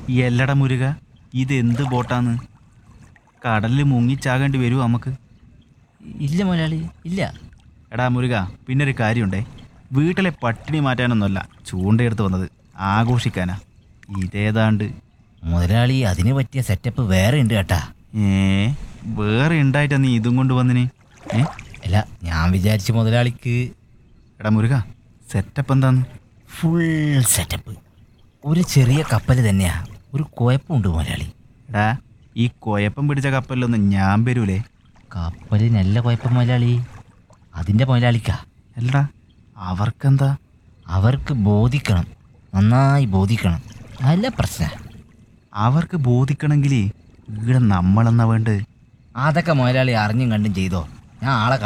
എല്ലട മുരുക ഇതെന്ത് ബോട്ടാന്ന് കടലിൽ മുങ്ങിച്ചാകേണ്ടി വരുമോ നമുക്ക് ഇല്ല മുതലാളി ഇല്ല എടാ മുരുക പിന്നെ ഒരു കാര്യമുണ്ടേ വീട്ടിലെ പട്ടിണി മാറ്റാനൊന്നുമല്ല ചൂണ്ടയെടുത്ത് വന്നത് ആഘോഷിക്കാനാ ഇതേതാണ്ട് മുതലാളി അതിന് പറ്റിയ സെറ്റപ്പ് വേറെ ഉണ്ട് കേട്ടാ ഏ വേറെ ഉണ്ടായിട്ടാ നീ ഇതും കൊണ്ട് വന്നിന് ഏ അല്ല ഞാൻ വിചാരിച്ചു മുതലാളിക്ക് എടാ മുരുക സെറ്റപ്പ് എന്താന്ന് ഫുൾ സെറ്റപ്പ് ഒരു ചെറിയ കപ്പൽ തന്നെയാ ഒരു കുഴപ്പമുണ്ട് മുതലാളി എടാ ഈ കുഴപ്പം പിടിച്ച കപ്പലിലൊന്നും ഞാൻ വരൂലേ കപ്പലിനല്ല കുഴപ്പം മുതലാളി അതിൻ്റെ മുതലാളിക്കാ അല്ലടാ അവർക്കെന്താ അവർക്ക് ബോധിക്കണം നന്നായി ബോധിക്കണം നല്ല പ്രശ്ന അവർക്ക് ബോധിക്കണമെങ്കിൽ ഇവിടെ നമ്മളെന്നാ വേണ്ടത് അതൊക്കെ മുതലാളി അറിഞ്ഞും കണ്ടും ചെയ്തോ ഞാൻ ആളെ